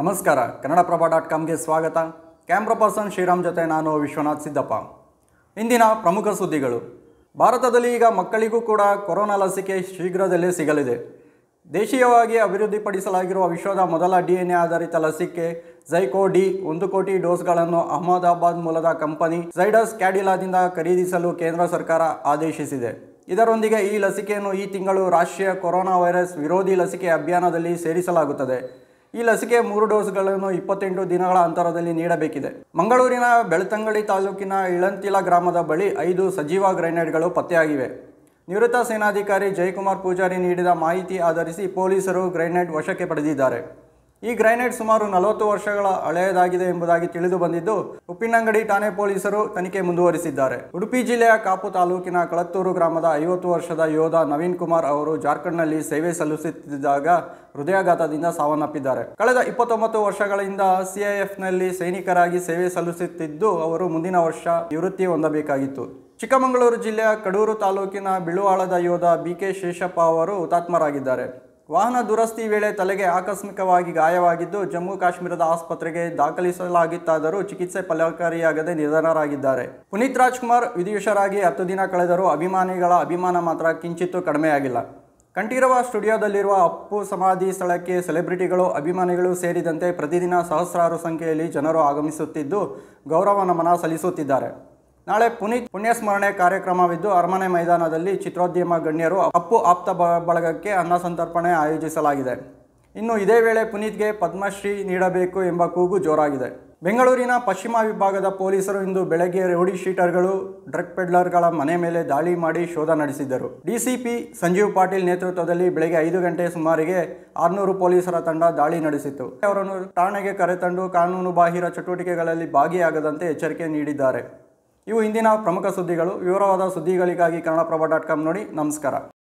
ನಮಸ್ಕಾರ ಕನ್ನಡಪ್ರಭ ಡಾಟ್ ಕಾಮ್ಗೆ ಸ್ವಾಗತ camera person Shriram ಜೊತೆ ನಾನು ವಿಶ್ವನಾಥ್ ಸಿದ್ದಪ್ಪ ಇಂದಿನ ಪ್ರಮುಖ ಸುದ್ದಿಗಳು ಭಾರತದಲ್ಲಿ ಈಗ ಮಕ್ಕಳಿಗೂ ಕೂಡ ಕೊರೋನಾ ಲಸಿಕೆ ಶೀಘ್ರದಲ್ಲೇ ಸಿಗಲಿದೆ ದೇಶೀಯವಾಗಿ ಅಭಿವೃದ್ಧಿಪಡಿಸಲಾಗಿರುವ ವಿಶ್ವದ ಮೊದಲ ಡಿ ಎನ್ ಎ ಆಧಾರಿತ ಲಸಿಕೆ ಝೈಕೋ ಡಿ ಒಂದು ಕೋಟಿ ಡೋಸ್ಗಳನ್ನು ಅಹಮದಾಬಾದ್ ಮೂಲದ ಕಂಪನಿ ಝೈಡಸ್ ಕ್ಯಾಡಿಲಾದಿಂದ ಖರೀದಿಸಲು ಕೇಂದ್ರ ಸರ್ಕಾರ ಆದೇಶಿಸಿದೆ ಇದರೊಂದಿಗೆ ಈ ಲಸಿಕೆಯನ್ನು ಈ ತಿಂಗಳು ರಾಷ್ಟ್ರೀಯ ಕೊರೋನಾ ವೈರಸ್ ವಿರೋಧಿ ಲಸಿಕೆ ಅಭಿಯಾನದಲ್ಲಿ ಸೇರಿಸಲಾಗುತ್ತದೆ ಈ ಲಸಿಕೆ ಮೂರು ಡೋಸ್ಗಳನ್ನು ಇಪ್ಪತ್ತೆಂಟು ದಿನಗಳ ಅಂತರದಲ್ಲಿ ನೀಡಬೇಕಿದೆ ಮಂಗಳೂರಿನ ಬೆಳ್ತಂಗಡಿ ತಾಲೂಕಿನ ಇಳಂತಿಲ ಗ್ರಾಮದ ಬಳಿ ಐದು ಸಜೀವ ಗ್ರೆನೇಡ್ಗಳು ಪತ್ತೆಯಾಗಿವೆ ನಿವೃತ್ತ ಸೇನಾಧಿಕಾರಿ ಜಯಕುಮಾರ್ ಪೂಜಾರಿ ನೀಡಿದ ಮಾಹಿತಿ ಆಧರಿಸಿ ಪೊಲೀಸರು ಗ್ರೆನೇಡ್ ವಶಕ್ಕೆ ಪಡೆದಿದ್ದಾರೆ ಈ ಗ್ರೆನೇಡ್ ಸುಮಾರು ನಲವತ್ತು ವರ್ಷಗಳ ಹಳೆಯದಾಗಿದೆ ಎಂಬುದಾಗಿ ತಿಳಿದು ಬಂದಿದ್ದು ಉಪ್ಪಿನಂಗಡಿ ಠಾಣೆ ಪೊಲೀಸರು ತನಿಖೆ ಮುಂದುವರಿಸಿದ್ದಾರೆ ಉಡುಪಿ ಜಿಲ್ಲೆಯ ಕಾಪು ತಾಲೂಕಿನ ಕಳತ್ತೂರು ಗ್ರಾಮದ ಐವತ್ತು ವರ್ಷದ ಯೋಧ ನವೀನ್ ಕುಮಾರ್ ಅವರು ಜಾರ್ಖಂಡ್ನಲ್ಲಿ ಸೇವೆ ಸಲ್ಲಿಸುತ್ತಿದ್ದಾಗ ಹೃದಯಾಘಾತದಿಂದ ಸಾವನ್ನಪ್ಪಿದ್ದಾರೆ ಕಳೆದ ಇಪ್ಪತ್ತೊಂಬತ್ತು ವರ್ಷಗಳಿಂದ ಸಿಐಎಫ್ನಲ್ಲಿ ಸೈನಿಕರಾಗಿ ಸೇವೆ ಸಲ್ಲಿಸುತ್ತಿದ್ದು ಅವರು ಮುಂದಿನ ವರ್ಷ ನಿವೃತ್ತಿ ಹೊಂದಬೇಕಾಗಿತ್ತು ಚಿಕ್ಕಮಗಳೂರು ಜಿಲ್ಲೆಯ ಕಡೂರು ತಾಲೂಕಿನ ಬಿಳುವಾಳದ ಯೋಧ ಬಿಕೆ ಶೇಷಪ್ಪ ಅವರು ಹುತಾತ್ಮರಾಗಿದ್ದಾರೆ ವಾಹನ ದುರಸ್ತಿ ವೇಳೆ ತಲೆಗೆ ಆಕಸ್ಮಿಕವಾಗಿ ಗಾಯವಾಗಿದ್ದು ಜಮ್ಮು ಕಾಶ್ಮೀರದ ಆಸ್ಪತ್ರೆಗೆ ದಾಖಲಿಸಲಾಗಿತ್ತಾದರೂ ಚಿಕಿತ್ಸೆ ಫಲಕಾರಿಯಾಗದೆ ನಿಧನರಾಗಿದ್ದಾರೆ ಪುನೀತ್ ರಾಜ್ಕುಮಾರ್ ವಿಧಿವಶರಾಗಿ ಹತ್ತು ದಿನ ಕಳೆದರೂ ಅಭಿಮಾನಿಗಳ ಅಭಿಮಾನ ಮಾತ್ರ ಕಿಂಚಿತ್ತೂ ಕಡಿಮೆಯಾಗಿಲ್ಲ ಕಂಠೀರವ ಸ್ಟುಡಿಯೋದಲ್ಲಿರುವ ಅಪ್ಪು ಸಮಾಧಿ ಸ್ಥಳಕ್ಕೆ ಸೆಲೆಬ್ರಿಟಿಗಳು ಅಭಿಮಾನಿಗಳು ಸೇರಿದಂತೆ ಪ್ರತಿದಿನ ಸಹಸ್ರಾರು ಸಂಖ್ಯೆಯಲ್ಲಿ ಜನರು ಆಗಮಿಸುತ್ತಿದ್ದು ಗೌರವ ನಮನ ಸಲ್ಲಿಸುತ್ತಿದ್ದಾರೆ ನಾಳೆ ಪುನೀತ್ ಪುಣ್ಯಸ್ಮರಣೆ ಕಾರ್ಯಕ್ರಮವಿದ್ದು ಅರಮನೆ ಮೈದಾನದಲ್ಲಿ ಚಿತ್ರೋದ್ಯಮ ಗಣ್ಯರು ಅಪ್ಪು ಆಪ್ತ ಬ- ಬಳಗಕ್ಕೆ ಅನ್ನ ಸಂತರ್ಪಣೆ ಆಯೋಜಿಸಲಾಗಿದೆ ಇನ್ನು ಇದೇ ವೇಳೆ ಪುನೀತ್ಗೆ ಪದ್ಮಶ್ರೀ ನೀಡಬೇಕು ಎಂಬ ಕೂಗು ಜೋರಾಗಿದೆ ಬೆಂಗಳೂರಿನ ಪಶ್ಚಿಮ ವಿಭಾಗದ ಪೊಲೀಸರು ಇಂದು ಬೆಳಗ್ಗೆ ರೌಡಿ ಶೀಟರ್ಗಳು ಡ್ರಗ್ ಪೆಡ್ಲರ್ಗಳ ಮನೆ ಮೇಲೆ ದಾಳಿ ಮಾಡಿ ಶೋಧ ನಡೆಸಿದ್ದರು ಡಿಸಿಪಿ ಸಂಜೀವ್ ಪಾಟೀಲ್ ನೇತೃತ್ವದಲ್ಲಿ ಬೆಳಗ್ಗೆ ಐದು ಗಂಟೆ ಸುಮಾರಿಗೆ ಆರ್ನೂರು ಪೊಲೀಸರ ತಂಡ ದಾಳಿ ನಡೆಸಿತು ಅವರನ್ನು ಠಾಣೆಗೆ ಕರೆತಂದು ಕಾನೂನು ಬಾಹಿರ ಚಟುವಟಿಕೆಗಳಲ್ಲಿ ಭಾಗಿಯಾಗದಂತೆ ಎಚ್ಚರಿಕೆ ನೀಡಿದ್ದಾರೆ ಇವು ಇಂದಿನ ಪ್ರಮುಖ ಸುದ್ದಿಗಳು ವಿವರವಾದ ಸುದ್ದಿಗಳಿಗಾಗಿ ಕನ್ನಡಪ್ರಭ ಡಾಟ್ ಕಾಮ್ ನೋಡಿ ನಮಸ್ಕಾರ